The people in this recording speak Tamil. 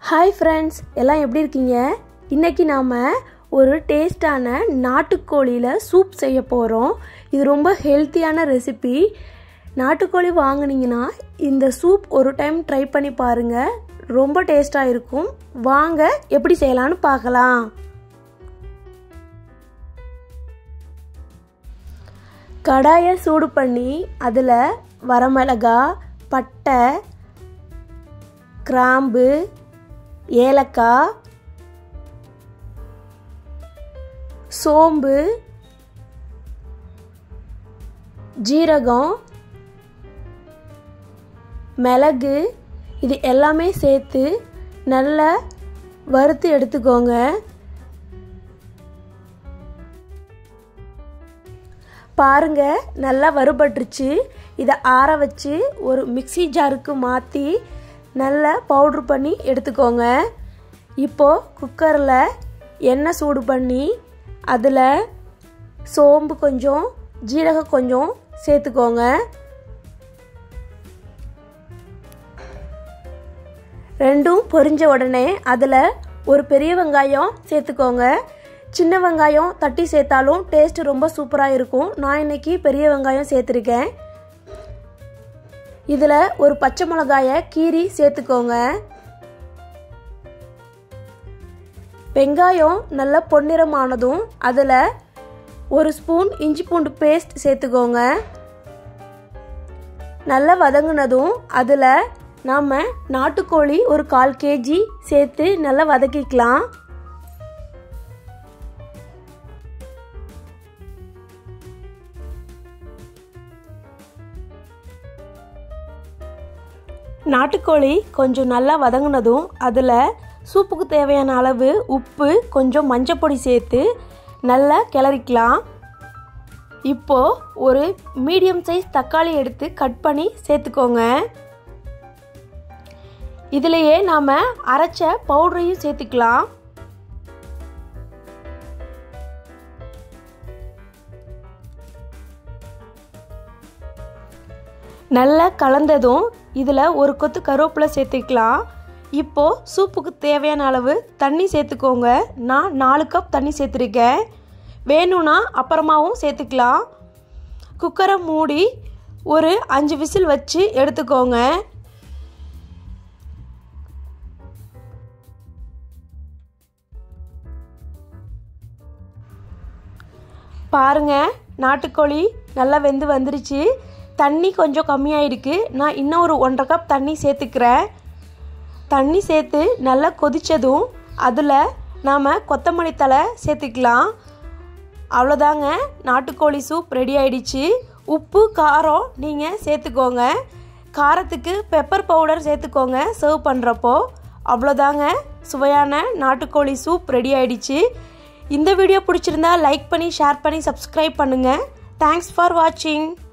ஹாய் ஃப்ரெண்ட்ஸ் எல்லாம் எப்படி இருக்கீங்க இன்னைக்கு நாம் ஒரு டேஸ்டான நாட்டுக்கோழியில் சூப் செய்ய போகிறோம் இது ரொம்ப ஹெல்த்தியான ரெசிபி நாட்டுக்கோழி வாங்குனீங்கன்னா இந்த சூப் ஒரு டைம் ட்ரை பண்ணி பாருங்கள் ரொம்ப டேஸ்ட்டாக இருக்கும் வாங்க எப்படி செய்யலான்னு பார்க்கலாம் கடாயை சூடு பண்ணி அதில் வரமிளகா பட்டை கிராம்பு ஏலக்காய் சோம்பு ஜீரகம் மிளகு இது எல்லாமே சேர்த்து நல்லா வறுத்து எடுத்துக்கோங்க பாருங்க நல்லா வறுபட்டுருச்சு இதை ஆற வச்சு ஒரு மிக்சி ஜாருக்கு மாற்றி நல்லா பவுட்ரு பண்ணி எடுத்துக்கோங்க இப்போது குக்கரில் எண்ணெய் சூடு பண்ணி அதில் சோம்பு கொஞ்சம் ஜீரகம் கொஞ்சம் சேர்த்துக்கோங்க ரெண்டும் பொரிஞ்ச உடனே அதில் ஒரு பெரிய வெங்காயம் சேர்த்துக்கோங்க சின்ன வெங்காயம் தட்டி சேர்த்தாலும் டேஸ்ட் ரொம்ப சூப்பராக இருக்கும் நான் இன்னைக்கு பெரிய வெங்காயம் சேர்த்துருக்கேன் இதில் ஒரு பச்சை மிளகாயை கீரி சேர்த்துக்கோங்க வெங்காயம் நல்லா பொன்னிறமானதும் அதில் ஒரு ஸ்பூன் இஞ்சி பூண்டு பேஸ்ட் சேர்த்துக்கோங்க நல்லா வதங்கினதும் அதில் நாம் நாட்டுக்கோழி ஒரு கால் கேஜி சேர்த்து நல்லா வதக்கிக்கலாம் நாட்டுக்கோழி கொஞ்சம் நல்லா வதங்கினதும் அதில் சூப்புக்கு தேவையான அளவு உப்பு கொஞ்சம் மஞ்சப்பொடி சேர்த்து நல்லா கிளறிக்கலாம் இப்போது ஒரு மீடியம் சைஸ் தக்காளி எடுத்து கட் பண்ணி சேர்த்துக்கோங்க இதிலேயே நாம் அரைச்ச பவுடரையும் சேர்த்துக்கலாம் நல்லா கலந்ததும் இதில் ஒரு கொத்து கருவேப்பிலை சேர்த்துக்கலாம் இப்போது சூப்புக்கு தேவையான அளவு தண்ணி சேர்த்துக்கோங்க நான் நாலு கப் தண்ணி சேர்த்துருக்கேன் வேணும்னா அப்புறமாவும் சேர்த்துக்கலாம் குக்கரை மூடி ஒரு அஞ்சு விசில் வச்சு எடுத்துக்கோங்க பாருங்க நாட்டுக்கோழி நல்லா வெந்து வந்துருச்சு தண்ணி கொஞ்சம் கம்மியாயிருக்கு நான் இன்னும் ஒரு ஒன்றரை கப் தண்ணி சேர்த்துக்கிறேன் தண்ணி சேர்த்து நல்லா கொதித்ததும் அதில் நாம் கொத்தமல்லி தலை சேர்த்துக்கலாம் அவ்வளோதாங்க நாட்டுக்கோழி சூப் ரெடி ஆயிடுச்சு உப்பு காரம் நீங்கள் சேர்த்துக்கோங்க காரத்துக்கு பெப்பர் பவுடர் சேர்த்துக்கோங்க சர்வ் பண்ணுறப்போ அவ்வளோதாங்க சுவையான நாட்டுக்கோழி சூப் ரெடி ஆயிடுச்சு இந்த வீடியோ பிடிச்சிருந்தா லைக் பண்ணி ஷேர் பண்ணி சப்ஸ்கிரைப் பண்ணுங்கள் தேங்க்ஸ் ஃபார் வாட்சிங்